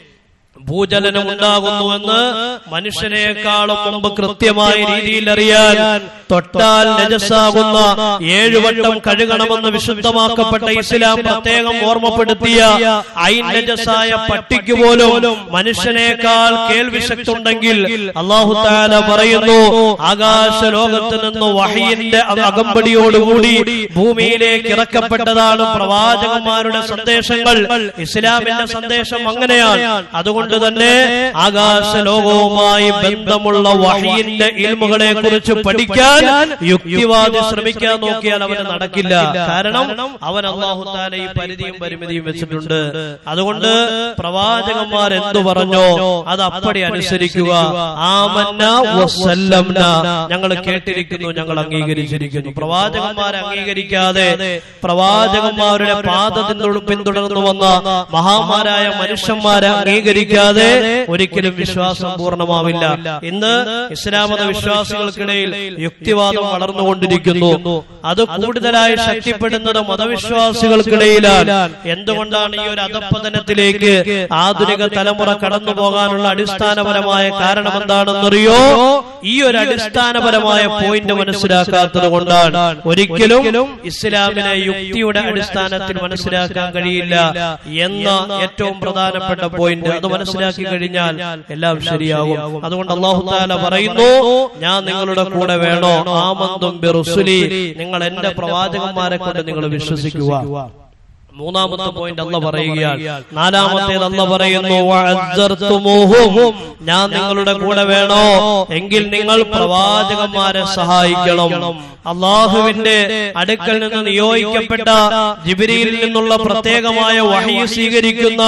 ഭൂചലനം ഉണ്ടാകുന്നുവെന്ന് മനുഷ്യനേക്കാളും മുമ്പ് കൃത്യമായ രീതിയിൽ അറിയാൻ തൊട്ടാൽ നജസാകുന്ന ഏഴുവട്ടം കഴുകണമെന്ന് വിശുദ്ധമാക്കപ്പെട്ട ഇസ്ലാം പ്രത്യേകം ഓർമ്മപ്പെടുത്തിയ ഐൻ നജസായ പട്ടിക്ക് പോലും മനുഷ്യനേക്കാൾ കേൾവി ശക്തി ഉണ്ടെങ്കിൽ അള്ളാഹു താല പറയുന്നു ആകാശ ലോകത്ത് നിന്ന് വഹയിന്റെ അകമ്പടിയോടുകൂടി ഭൂമിയിലേക്ക് ഇറക്കപ്പെട്ടതാണ് പ്രവാചകന്മാരുടെ സന്ദേശങ്ങൾ ഇസ്ലാമിന്റെ സന്ദേശം അങ്ങനെയാണ് അതുകൊണ്ട് തന്നെ ആകാശ ലോകവുമായി ബന്ധമുള്ള വഹയിന്റെ ഇൽമുകളെ കുറിച്ച് പഠിക്കാൻ യുക്തിവാദി ശ്രമിക്കാൻ നോക്കിയാൽ അവന് നടക്കില്ല കാരണം അവൻ അള്ളാഹു താല ഈ പരിധിയും പരിമിതിയും വെച്ചിട്ടുണ്ട് അതുകൊണ്ട് പ്രവാചകന്മാർ എന്തു പറഞ്ഞോ അത് അപ്പടി അനുസരിക്കുക ആമന്ന വസല്ലംന ഞങ്ങൾ കേട്ടിരിക്കുന്നു ഞങ്ങൾ അംഗീകരിച്ചിരിക്കുന്നു പ്രവാചകന്മാരെ അംഗീകരിക്കാതെ പ്രവാചകന്മാരുടെ പാത പിന്തുട- പിന്തുടർന്നു വന്ന മഹാമാരായ മനുഷ്യന്മാരെ അംഗീകരിക്കാതെ ഒരിക്കലും വിശ്വാസം പൂർണ്ണമാവില്ല ഇന്ന് ഇസ്ലാമത വിശ്വാസികൾക്കിടയിൽ യുക്തിവാദം വളർന്നുകൊണ്ടിരിക്കുന്നു അത് കൂടുതലായി ശക്തിപ്പെടുന്നത് മതവിശ്വാസികൾക്കിടയിലാണ് എന്തുകൊണ്ടാണ് ഈ ഒരു അധപ്പതനത്തിലേക്ക് ആധുനിക തലമുറ കടന്നു പോകാനുള്ള അടിസ്ഥാനപരമായ കാരണം എന്താണെന്നറിയോ ഈ ഒരു അടിസ്ഥാനപരമായ പോയിന്റ് മനസ്സിലാക്കാത്തത് കൊണ്ടാണ് ഒരിക്കലും ഇസ്ലാമിനെ യുക്തിയുടെ അടിസ്ഥാനത്തിൽ മനസ്സിലാക്കാൻ കഴിയില്ല എന്ന ഏറ്റവും പ്രധാനപ്പെട്ട പോയിന്റ് അത് മനസ്സിലാക്കി കഴിഞ്ഞാൽ എല്ലാം ശരിയാകും അതുകൊണ്ട് അള്ളാഹു താല പറയുന്നു ഞാൻ നിങ്ങളുടെ കൂടെ വേണോ ആമന്തും ബിറുസുലി നിങ്ങൾ എന്റെ പ്രവാചകന്മാരെ കൊണ്ട് നിങ്ങൾ വിശ്വസിക്കുക മൂന്നാമത്തെ പോയിന്റ് അല്ല പറയുകയാണ് നാലാമത്തേത് അല്ല പറയുന്നു "വഅസ്സർത്തുമൂഹും." ഞാൻ നിങ്ങളുടെ കൂടെ വേണോ എങ്കിൽ നിങ്ങൾ പ്രവാചകന്മാരെ സഹായിക്കണം അള്ളാഹുവിന്റെ അടുക്കൽ നിന്ന് നിയോഗിക്കപ്പെട്ട ജിബിരിയിൽ നിന്നുള്ള പ്രത്യേകമായ വഹി സ്വീകരിക്കുന്ന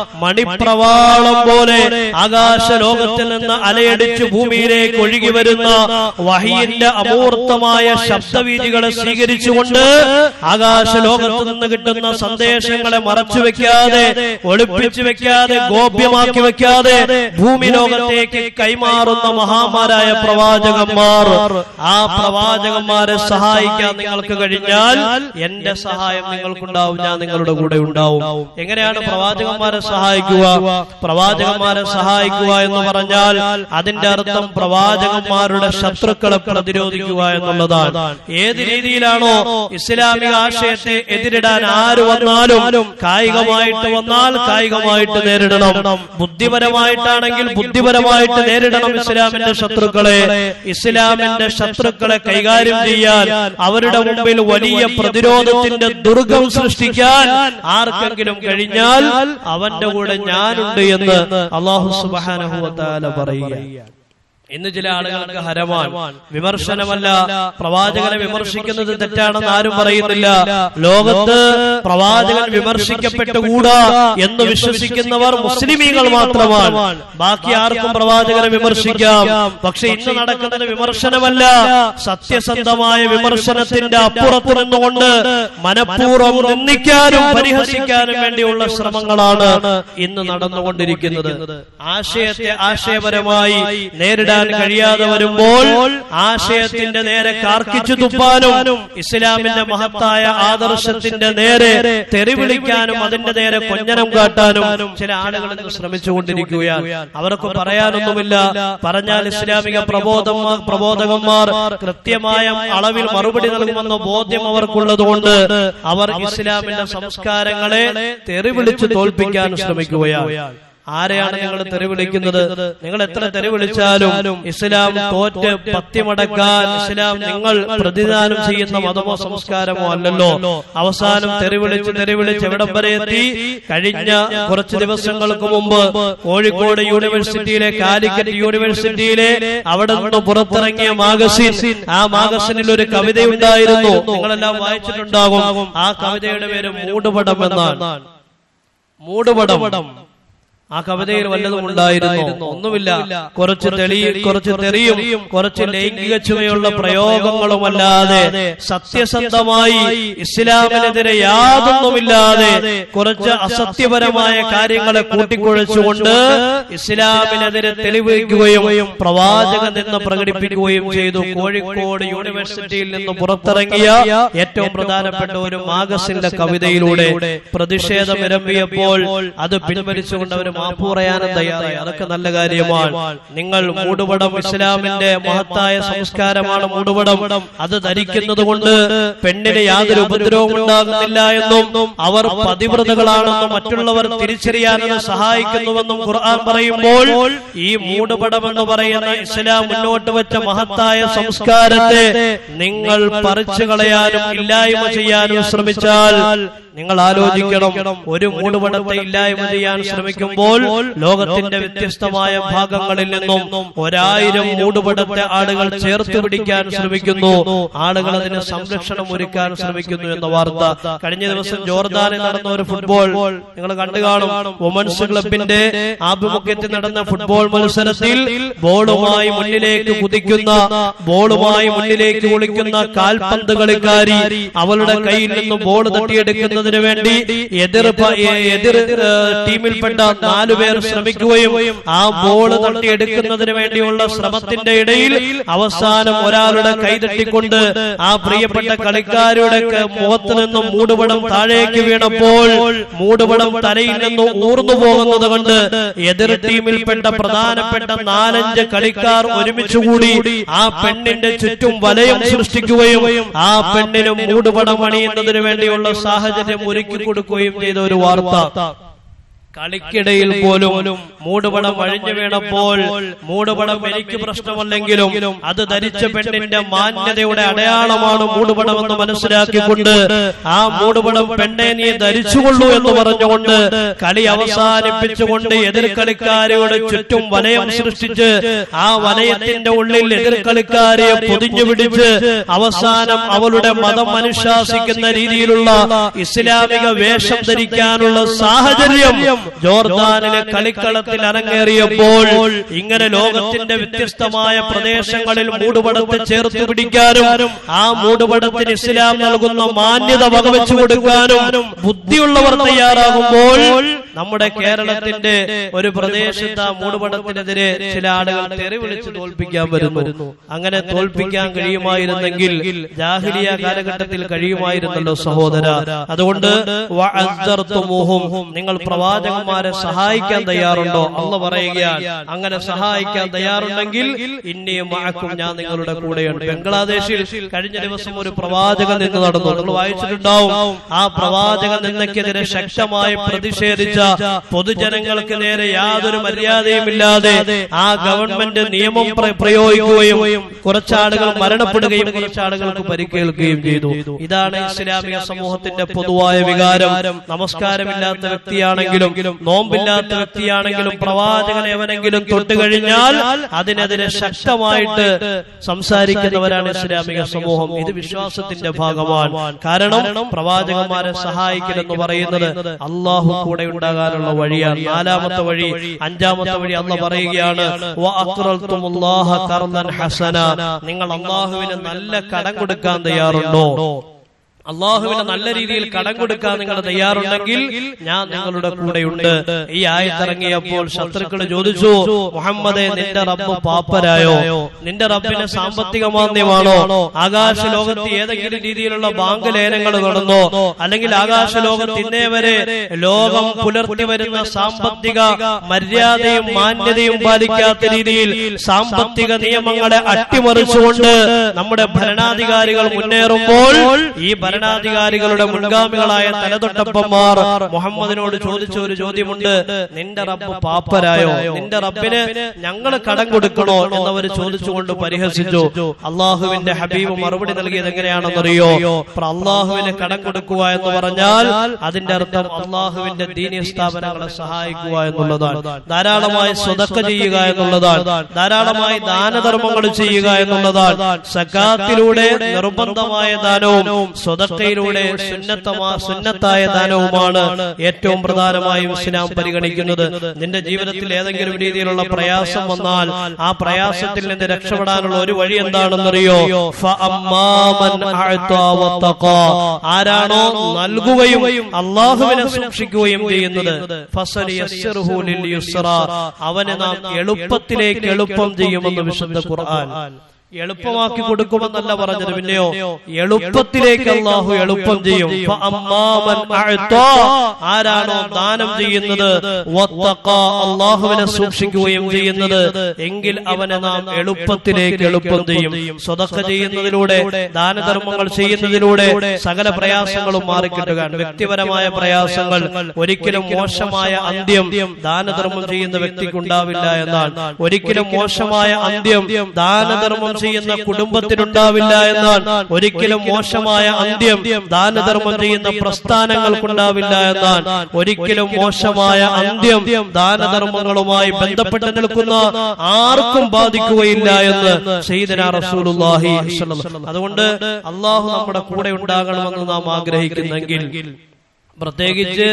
മണിപ്രവാളം പോലെ ആകാശ ലോകത്തിൽ നിന്ന് അലയടിച്ച് ഭൂമിയിലേക്ക് ഒഴുകി വരുന്ന വഹിയിന്റെ അമൂർത്തമായ ശബ്ദവീതികളെ സ്വീകരിച്ചുകൊണ്ട് ആകാശ ലോകത്ത് നിന്ന് കിട്ടുന്ന സന്ദേശങ്ങളെ മറച്ചു വെക്കാതെ ഒളിപ്പിച്ചു വെക്കാതെ ഗോപ്യമാക്കി വെക്കാതെ ഭൂമി ലോകത്തേക്ക് കൈമാറുന്ന മഹാമാരായ പ്രവാചകന്മാർ ആ പ്രവാചകന്മാരെ സഹായിക്കാൻ നിങ്ങൾക്ക് കഴിഞ്ഞാൽ എന്റെ സഹായം നിങ്ങൾക്കുണ്ടാവും ഞാൻ നിങ്ങളുടെ കൂടെ ഉണ്ടാവും എങ്ങനെയാണ് പ്രവാചകന്മാരെ സഹായിക്കുക പ്രവാചകന്മാരെ സഹായിക്കുക എന്ന് പറഞ്ഞാൽ അതിന്റെ അർത്ഥം പ്രവാചകന്മാരുടെ ശത്രുക്കളെ പ്രതിരോധിക്കുക എന്നുള്ളതാണ് ഏത് രീതിയിലാണോ ഇസ്ലാമിക ആശയത്തെ എതിരിടാൻ ആര് വന്നാലും കായികമായിട്ട് വന്നാൽ കായികമായിട്ട് നേരിടണം ബുദ്ധിപരമായിട്ടാണെങ്കിൽ ബുദ്ധിപരമായിട്ട് നേരിടണം ഇസ്ലാമിന്റെ ശത്രുക്കളെ ഇസ്ലാമിന്റെ ശത്രുക്കളെ കൈകാര്യം ചെയ്യാൻ അവരുടെ മുമ്പിൽ വലിയ പ്രതിരോധത്തിന്റെ ദുർഗം സൃഷ്ടിക്കാൻ ആർക്കെങ്കിലും കഴിഞ്ഞാൽ അവന്റെ കൂടെ ഞാനുണ്ട് എന്ന് അള്ളാഹു സുബാനഹുല പറയുക ഇന്ന് ചില ആളുകൾക്ക് ഹരമാണ് വിമർശനമല്ല പ്രവാചകനെ വിമർശിക്കുന്നത് തെറ്റാണെന്ന് ആരും പറയുന്നില്ല ലോകത്ത് പ്രവാചകൻ വിമർശിക്കപ്പെട്ടുകൂടാ എന്ന് വിശ്വസിക്കുന്നവർ മുസ്ലിമീങ്ങൾ മാത്രമാണ് ബാക്കി ആർക്കും പ്രവാചകനെ വിമർശിക്കാം പക്ഷെ ഇന്ന് നടക്കുന്നത് വിമർശനമല്ല സത്യസന്ധമായ വിമർശനത്തിന്റെ അപ്പുറത്ത് നിന്നുകൊണ്ട് മനഃപൂർവ്വം നിന്ദിക്കാനും പരിഹസിക്കാനും വേണ്ടിയുള്ള ശ്രമങ്ങളാണ് ഇന്ന് നടന്നുകൊണ്ടിരിക്കുന്നത് ആശയത്തെ ആശയപരമായി നേരിടാൻ കഴിയാതെ വരുമ്പോൾ ആശയത്തിന്റെ നേരെ കാർക്കിച്ചു തുപ്പാനും ഇസ്ലാമിന്റെ മഹത്തായ ആദർശത്തിന്റെ നേരെ തെറിവിളിക്കാനും അതിന്റെ നേരെ കൊഞ്ഞനം കാട്ടാനും ചില ആളുകൾ ഇന്ന് ശ്രമിച്ചുകൊണ്ടിരിക്കുകയാണ് അവർക്ക് പറയാനൊന്നുമില്ല പറഞ്ഞാൽ ഇസ്ലാമിക പ്രബോധന്മാർ പ്രബോധകന്മാർ കൃത്യമായ അളവിൽ മറുപടി നൽകുമെന്ന ബോധ്യം അവർക്കുള്ളതുകൊണ്ട് അവർ ഇസ്ലാമിന്റെ സംസ്കാരങ്ങളെ തെറിവിളിച്ച് തോൽപ്പിക്കാൻ ശ്രമിക്കുകയാണ് ആരെയാണ് നിങ്ങൾ തെറിവിളിക്കുന്നത് നിങ്ങൾ എത്ര തെറിവിളിച്ചാലും ഇസ്ലാം തോറ്റ് പത്യമടക്കാൻ ഇസ്ലാം നിങ്ങൾ പ്രതിദാനം ചെയ്യുന്ന മതമോ സംസ്കാരമോ അല്ലല്ലോ അവസാനം തെറിവിളിച്ച് തെറിവിളിച്ച് എവിടം വരെ എത്തി കഴിഞ്ഞ കുറച്ച് ദിവസങ്ങൾക്ക് മുമ്പ് കോഴിക്കോട് യൂണിവേഴ്സിറ്റിയിലെ കാലിക്കറ്റ് യൂണിവേഴ്സിറ്റിയിലെ അവിടെ നിന്ന് പുറത്തിറങ്ങിയ മാഗസിൻ ആ മാഗസിനിൽ ഒരു കവിതയുണ്ടായിരുന്നു നിങ്ങളെല്ലാം വായിച്ചിട്ടുണ്ടാകും ആ കവിതയുടെ പേര് മൂടുപടം എന്നാണ് മൂടുപടം ആ കവിതയിൽ വല്ലതും ഉണ്ടായിരുന്നു ഒന്നുമില്ല കുറച്ച് തെളി കുറച്ച് തെറിയും കുറച്ച് ലൈംഗിക ചുമയുള്ള പ്രയോഗങ്ങളുമല്ലാതെ സത്യസന്ധമായി ഇസ്ലാമിനെതിരെ യാതൊന്നുമില്ലാതെ കുറച്ച് അസത്യപരമായ കാര്യങ്ങളെ കൂട്ടിക്കുഴച്ചുകൊണ്ട് ഇസ്ലാമിനെതിരെ തെളിവയ്ക്കുകയും പ്രവാചകൻ നിന്ന് പ്രകടിപ്പിക്കുകയും ചെയ്തു കോഴിക്കോട് യൂണിവേഴ്സിറ്റിയിൽ നിന്ന് പുറത്തിറങ്ങിയ ഏറ്റവും പ്രധാനപ്പെട്ട ഒരു മാഗസിന്റെ കവിതയിലൂടെ പ്രതിഷേധം ഇരമ്പിയപ്പോൾ അത് പിൻവലിച്ചുകൊണ്ട് അവർ മാപ്പ് പറയാനും തയ്യാറായി അതൊക്കെ നല്ല കാര്യമാണ് നിങ്ങൾ മൂടുപടം ഇസ്ലാമിന്റെ മഹത്തായ സംസ്കാരമാണ് മൂടുപടം അത് ധരിക്കുന്നത് കൊണ്ട് പെണ്ണിന് യാതൊരു ഉപദ്രവവും ഉണ്ടാകുന്നില്ല എന്നും അവർ പതിവ്രതകളാണെന്നും മറ്റുള്ളവർ തിരിച്ചറിയാനത് സഹായിക്കുന്നുവെന്നും ഖുർആൻ പറയുമ്പോൾ ഈ മൂടുപടം എന്ന് പറയുന്ന ഇസ്ലാം മുന്നോട്ട് വെച്ച മഹത്തായ സംസ്കാരത്തെ നിങ്ങൾ പറിച്ചു കളയാനും ഇല്ലായ്മ ചെയ്യാനും ശ്രമിച്ചാൽ നിങ്ങൾ ആലോചിക്കണം ഒരു മൂടുപടത്തെ ഇല്ലായ്മ ചെയ്യാൻ ശ്രമിക്കുമ്പോൾ ലോകത്തിന്റെ വ്യത്യസ്തമായ ഭാഗങ്ങളിൽ നിന്നും ഒരായിരം മൂടുപടത്തെ ആളുകൾ ചേർത്ത് പിടിക്കാൻ ശ്രമിക്കുന്നു ആളുകൾ അതിന് സംരക്ഷണം ഒരുക്കാൻ ശ്രമിക്കുന്നു എന്ന വാർത്ത കഴിഞ്ഞ ദിവസം ജോർദാനിൽ നടന്ന ഒരു ഫുട്ബോൾ നിങ്ങൾ കണ്ടു കാണും വുമൻസ് ക്ലബിന്റെ ആഭിമുഖ്യത്തിൽ നടന്ന ഫുട്ബോൾ മത്സരത്തിൽ ബോളുമായി മുന്നിലേക്ക് കുതിക്കുന്ന ബോളുമായി മുന്നിലേക്ക് കുളിക്കുന്ന കാൽപന്ത് കളിക്കാരി അവളുടെ കയ്യിൽ നിന്ന് ബോൾ തട്ടിയെടുക്കുന്നതിന് വേണ്ടി എതിർ പ- എ- എതിർ ഏ, ടീമിൽപ്പെട്ട നാലുപേർ ശ്രമിക്കുകയും ആ ബോൾ തട്ടിയെടുക്കുന്നതിന് വേണ്ടിയുള്ള ശ്രമത്തിന്റെ ഇടയിൽ അവസാനം ഒരാളുടെ കൈ തട്ടിക്കൊണ്ട് ആ പ്രിയപ്പെട്ട കളിക്കാരുടെ ക- മുഖത്ത് നിന്നും മൂടുപടം താഴേക്ക് വീണപ്പോൾ മൂടുപടം തലയിൽ നിന്ന് ഊർന്നു പോകുന്നത് കൊണ്ട് എതിർ ടീമിൽപ്പെട്ട പ്രധാനപ്പെട്ട നാലഞ്ച് കളിക്കാർ ഒരുമിച്ചുകൂടി ആ പെണ്ണിന്റെ ചുറ്റും വലയം സൃഷ്ടിക്കുകയും ആ പെണ്ണിന് മൂടുപടം അണിയുന്നതിന് വേണ്ടിയുള്ള സാഹചര്യം ഒരുക്കി കൊടുക്കുകയും ചെയ്ത ഒരു വാർത്ത കളിക്കിടയിൽ പോലും മൂടുപടം വഴിഞ്ഞു വീണപ്പോൾ മൂടുപടം എനിക്ക് പ്രശ്നമല്ലെങ്കിലും അത് ധരിച്ച പെണ്ണിന്റെ മാന്യതയുടെ അടയാളമാണ് മൂടുപടം എന്ന് മനസ്സിലാക്കിക്കൊണ്ട് ആ മൂടുപടം പെണ്ണെ നീ ധരിച്ചുകൊള്ളൂ എന്ന് പറഞ്ഞുകൊണ്ട് കളി അവസാനിപ്പിച്ചുകൊണ്ട് എതിർ കളിക്കാരിയുടെ ചുറ്റും വലയം സൃഷ്ടിച്ച് ആ വലയത്തിന്റെ ഉള്ളിൽ എതിർ കളിക്കാരെ പൊതിഞ്ഞു പിടിച്ച് അവസാനം അവളുടെ മതം അനുശാസിക്കുന്ന രീതിയിലുള്ള ഇസ്ലാമിക വേഷം ധരിക്കാനുള്ള സാഹചര്യം ജോർദാനിലെ കളിക്കളത്തിൽ അരങ്ങേറിയപ്പോൾ ഇങ്ങനെ ലോകത്തിന്റെ വ്യത്യസ്തമായ പ്രദേശങ്ങളിൽ മൂടുപടത്തെ ചേർത്ത് പിടിക്കാനും ആ മൂടുപടത്തിന് ഇസ്ലാം നൽകുന്ന മാന്യത വകവെച്ചു കൊടുക്കാനും ബുദ്ധിയുള്ളവർ തയ്യാറാകുമ്പോൾ നമ്മുടെ കേരളത്തിന്റെ ഒരു പ്രദേശത്ത് ആ മൂടുപടത്തിനെതിരെ ചില ആളുകൾ തെറി വിളിച്ച് തോൽപ്പിക്കാൻ വരുന്നു അങ്ങനെ തോൽപ്പിക്കാൻ കഴിയുമായിരുന്നെങ്കിൽ ജാഹിലിയ കാലഘട്ടത്തിൽ കഴിയുമായിരുന്നല്ലോ സഹോദര അതുകൊണ്ട് വഅസ്സർത്തുമുഹും. നിങ്ങൾ പ്രവാചകന്മാരെ സഹായിക്കാൻ തയ്യാറുണ്ടോ അല്ല പറയുകയാണ് അങ്ങനെ സഹായിക്കാൻ തയ്യാറുണ്ടെങ്കിൽ ഇനിയും മഴക്കും ഞാൻ നിങ്ങളുടെ കൂടെയുണ്ട് ബംഗ്ലാദേശിൽ കഴിഞ്ഞ ദിവസം ഒരു പ്രവാചകൻ നിന്ന് നടന്നു നിങ്ങൾ വായിച്ചിട്ടുണ്ടാവും ആ പ്രവാചക നിന്നക്കെതിരെ ശക്തമായി പ്രതിഷേധിച്ച പൊതുജനങ്ങൾക്ക് നേരെ യാതൊരു മര്യാദയുമില്ലാതെ ആ ഗവൺമെന്റ് നിയമം പ്ര- പ്രയോഗിക്കുകയും കുറച്ചാളുകൾ മരണപ്പെടുകയും കുറച്ചാളുകൾക്ക് പരിക്കേൽക്കുകയും ചെയ്തു ഇതാണ് ഇസ്ലാമിക സമൂഹത്തിന്റെ പൊതുവായ വികാരം നമസ്കാരമില്ലാത്ത വ്യക്തിയാണെങ്കിലും നോമ്പില്ലാത്ത വ്യക്തിയാണെങ്കിലും പ്രവാചകൻ എവനെങ്കിലും തൊട്ട് കഴിഞ്ഞാൽ അതിനെതിരെ ശക്തമായിട്ട് സംസാരിക്കുന്നവരാണ് ഇസ്ലാമിക സമൂഹം ഇത് വിശ്വാസത്തിന്റെ ഭാഗമാണ് കാരണം പ്രവാചകന്മാരെ സഹായിക്കലെന്ന് പറയുന്നത് അള്ളാഹു കൂടെ ഉണ്ടാകാനുള്ള വഴിയാണ് നാലാമത്തെ വഴി അഞ്ചാമത്തെ വഴി അല്ല പറയുകയാണ് "വ അഖ്റൽതുമുല്ലാഹ ഖർദൻ ഹസന." നിങ്ങൾ അള്ളാഹുവിന് നല്ല കടം കൊടുക്കാൻ തയ്യാറുണ്ടോ അള്ളാഹുവിന് നല്ല രീതിയിൽ കടം കൊടുക്കാൻ നിങ്ങൾ തയ്യാറുണ്ടെങ്കിൽ ഞാൻ നിങ്ങളുടെ കൂടെയുണ്ട് ഈ ആയത്തിറങ്ങിയപ്പോൾ ശത്രുക്കൾ ചോദിച്ചു മുഹമ്മദെ നിന്റെ റബ്ബ് പാപ്പരായോ നിന്റെ റബ്ബിന് സാമ്പത്തിക മാന്ദ്യമാണോ ആകാശ ലോകത്ത് ഏതെങ്കിലും രീതിയിലുള്ള ബാങ്ക് ലേനങ്ങൾ നടന്നോ അല്ലെങ്കിൽ ആകാശ ലോകത്ത് ഇന്നേ വരെ ലോകം പുലർത്തി വരുന്ന സാമ്പത്തിക മര്യാദയും മാന്യതയും പാലിക്കാത്ത രീതിയിൽ സാമ്പത്തിക നിയമങ്ങളെ അട്ടിമറിച്ചുകൊണ്ട് നമ്മുടെ ഭരണാധികാരികൾ മുന്നേറുമ്പോൾ ഈ ഭരണാധികാരികളുടെ മുൻഗാമികളായ തലതൊട്ടപ്പന്മാർ മുഹമ്മദിനോട് ചോദിച്ച ഒരു ചോദ്യമുണ്ട് നിന്റെ റബ്ബ് പാപ്പരായോ നിന്റെ റബ്ബിന് ഞങ്ങൾ കടം കൊടുക്കണോ എന്നവർ ചോദിച്ചുകൊണ്ട് പരിഹസിച്ചു അള്ളാഹുവിന്റെ ഹബീബ് മറുപടി നൽകിയത് എങ്ങനെയാണെന്നറിയോ അപ്പൊ അള്ളാഹുവിന് കടം കൊടുക്കുക എന്ന് പറഞ്ഞാൽ അതിന്റെ അർത്ഥം അള്ളാഹുവിന്റെ ദീനീയ സ്ഥാപനങ്ങളെ സഹായിക്കുക എന്നുള്ളതാണ് ധാരാളമായി സ്വതക്ക ചെയ്യുക എന്നുള്ളതാണ് ധാരാളമായി ദാനധർമ്മങ്ങൾ ചെയ്യുക എന്നുള്ളതാണ് സക്കാത്തിലൂടെ നിർബന്ധമായ ദാനവും സ്വതക്കയിലൂടെ സുന്നത്തമാ സുന്നത്തായ ദാനവുമാണ് ഏറ്റവും പ്രധാനമായും ഇസ്ലാം പരിഗണിക്കുന്നത് നിന്റെ ജീവിതത്തിൽ ഏതെങ്കിലും രീതിയിലുള്ള പ്രയാസം വന്നാൽ ആ പ്രയാസത്തിൽ നിന്ന് രക്ഷപ്പെടാനുള്ള ഒരു വഴി എന്താണെന്നറിയോ ഫഅമ്മാ മൻ അഅ്താ വത്തഖാ. ആരാണോ നൽകുകയും അള്ളാഹുവിനെ സൂക്ഷിക്കുകയും ചെയ്യുന്നത് ഫസലിയസ്സിറുഹു ലിൽ യുസ്റാ. അവനെ നാം എളുപ്പത്തിലേക്ക് എളുപ്പം ചെയ്യുമെന്ന് വിശുദ്ധ ഖുർആൻ എളുപ്പമാക്കി കൊടുക്കുമെന്നല്ല പറഞ്ഞത് പിന്നെയോ എളുപ്പത്തിലേക്ക് അള്ളാഹു എളുപ്പം ചെയ്യും ഫഅമ്മാ മൻ അഅ്താ. ആരാണോ ദാനം ചെയ്യുന്നത് വത്തഖാ. അള്ളാഹുവിനെ സൂക്ഷിക്കുകയും ചെയ്യുന്നത് എങ്കിൽ അവനെ നാം എളുപ്പത്തിലേക്ക് എളുപ്പം ചെയ്യും സ്വതക്ക ചെയ്യുന്നതിലൂടെ ദാനധർമ്മങ്ങൾ ചെയ്യുന്നതിലൂടെ സകല പ്രയാസങ്ങളും മാറിക്കിട്ടുകയാണ് വ്യക്തിപരമായ പ്രയാസങ്ങൾ ഒരിക്കലും മോശമായ അന്ത്യം ദാനധർമ്മം ചെയ്യുന്ന വ്യക്തിക്ക് ഉണ്ടാവില്ല എന്നാണ് ഒരിക്കലും മോശമായ അന്ത്യം ദാനധർമ്മം ചെയ്യുന്ന കുടുംബത്തിനുണ്ടാവില്ല എന്നാണ് ഒരിക്കലും മോശമായ അന്ത്യം ദാനധർമ്മം ചെയ്യുന്ന പ്രസ്ഥാനങ്ങൾക്കുണ്ടാവില്ല എന്നാണ് ഒരിക്കലും മോശമായ അന്ത്യം ദാനധർമ്മങ്ങളുമായി ബന്ധപ്പെട്ട് നിൽക്കുന്ന ആർക്കും ബാധിക്കുകയില്ല എന്ന് സയ്യിദന റസൂലുള്ളാഹി സ്വല്ലല്ലാഹു അലൈഹി വസല്ലം. അതുകൊണ്ട് അള്ളാഹു നമ്മുടെ കൂടെ ഉണ്ടാകണമെന്ന് നാം ആഗ്രഹിക്കുന്നെങ്കിൽ പ്രത്യേകിച്ച്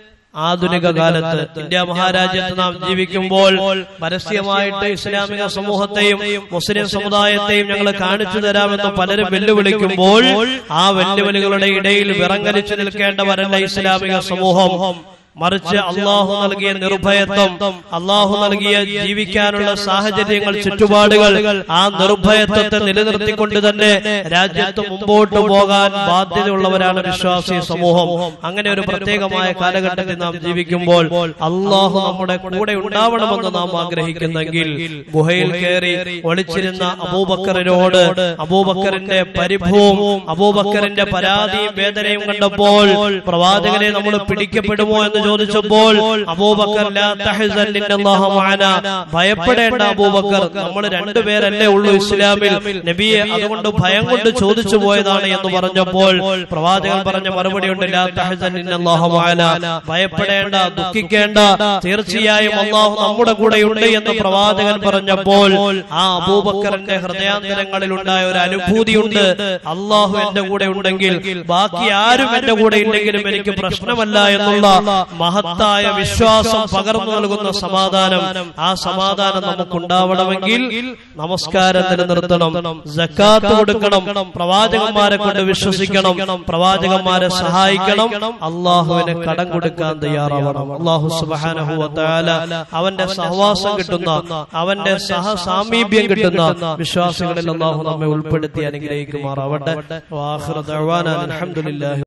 ആധുനിക കാലത്ത് ഇന്ത്യ മഹാരാജ്യത്ത് നാം ജീവിക്കുമ്പോൾ പരസ്യമായിട്ട് ഇസ്ലാമിക സമൂഹത്തെയും മുസ്ലിം സമുദായത്തെയും ഞങ്ങൾ കാണിച്ചു തരാമെന്ന് പലരും വെല്ലുവിളിക്കുമ്പോൾ ആ വെല്ലുവിളികളുടെ ഇടയിൽ വിറങ്ങലിച്ചു നിൽക്കേണ്ടവരല്ല ഇസ്ലാമിക സമൂഹം മറിച്ച് അള്ളാഹു നൽകിയ നിർഭയത്വം അള്ളാഹു നൽകിയ ജീവിക്കാനുള്ള സാഹചര്യങ്ങൾ ചുറ്റുപാടുകൾ ആ നിർഭയത്വത്തെ നിലനിർത്തിക്കൊണ്ട് തന്നെ രാജ്യത്ത് മുമ്പോട്ട് പോകാൻ ബാധ്യതയുള്ളവരാണ് വിശ്വാസി സമൂഹം അങ്ങനെ ഒരു പ്രത്യേകമായ കാലഘട്ടത്തിൽ നാം ജീവിക്കുമ്പോൾ അള്ളാഹു നമ്മുടെ കൂടെ ഉണ്ടാവണമെന്ന് നാം ആഗ്രഹിക്കുന്നെങ്കിൽ ഗുഹയിൽ കയറി ഒളിച്ചിരുന്ന അബൂബക്കറിനോട് അബൂബക്കറിന്റെ പരിഭവവും അബൂബക്കറിന്റെ പരാതിയും വേദനയും കണ്ടപ്പോൾ പ്രവാചകനെ നമ്മൾ പിടിക്കപ്പെടുമോ എന്ന് ചോദിച്ചപ്പോൾ അബൂബക്കർ ലാ തഹ്സൻ ഇന്നല്ലാഹു മഅന ഭയപ്പെടേണ്ട അബൂബക്കർ നമ്മൾ രണ്ടുപേരല്ലേ ഉള്ളൂ ഇസ്ലാമിൽ നബിയെ അതുകൊണ്ട് ഭയം കൊണ്ട് ചോദിച്ചു പോയതാണ് എന്ന് പറഞ്ഞപ്പോൾ പ്രവാചകൻ പറഞ്ഞ മറുപടി ഉണ്ട് ലാ തഹ്സൻ ഇന്നല്ലാഹു മഅന ഭയപ്പെടേണ്ട ദുഃഖിക്കേണ്ട തീർച്ചയായും അള്ളാഹു നമ്മുടെ കൂടെയുണ്ട് എന്ന് പ്രവാചകൻ പറഞ്ഞപ്പോൾ ആ അബൂബക്കറിന്റെ ഹൃദയാന്തരങ്ങളിൽ ഉണ്ടായ ഒരു അനുഭൂതിയുണ്ട് അള്ളാഹു എന്റെ കൂടെ ഉണ്ടെങ്കിൽ ബാക്കി ആരും എന്റെ കൂടെ ഇല്ലെങ്കിലും എനിക്ക് പ്രശ്നമല്ല എന്നുള്ള മഹത്തായ വിശ്വാസം പകർന്നു നൽകുന്ന സമാധാനം ആ സമാധാനം നമുക്കുണ്ടാവണമെങ്കിൽ നമസ്കാരം നിലനിർത്തണം ജക്കാത്ത് കൊടുക്കണം പ്രവാചകന്മാരെ കൊണ്ട് വിശ്വസിക്കണം പ്രവാചകന്മാരെ സഹായിക്കണം അള്ളാഹുവിന് കടം കൊടുക്കാൻ തയ്യാറാവണം അള്ളാഹു സുബാനഹു വത്താല അവന്റെ സഹവാസം കിട്ടുന്ന അവന്റെ സഹസാമീപ്യം കിട്ടുന്ന വിശ്വാസികളിൽ അള്ളാഹു നമ്മെ ഉൾപ്പെടുത്തി അനുഗ്രഹിക്കുമാറാവട്ടെ വാഹിറ ദഅ്വാനാ അൽഹംദുലില്ലാഹി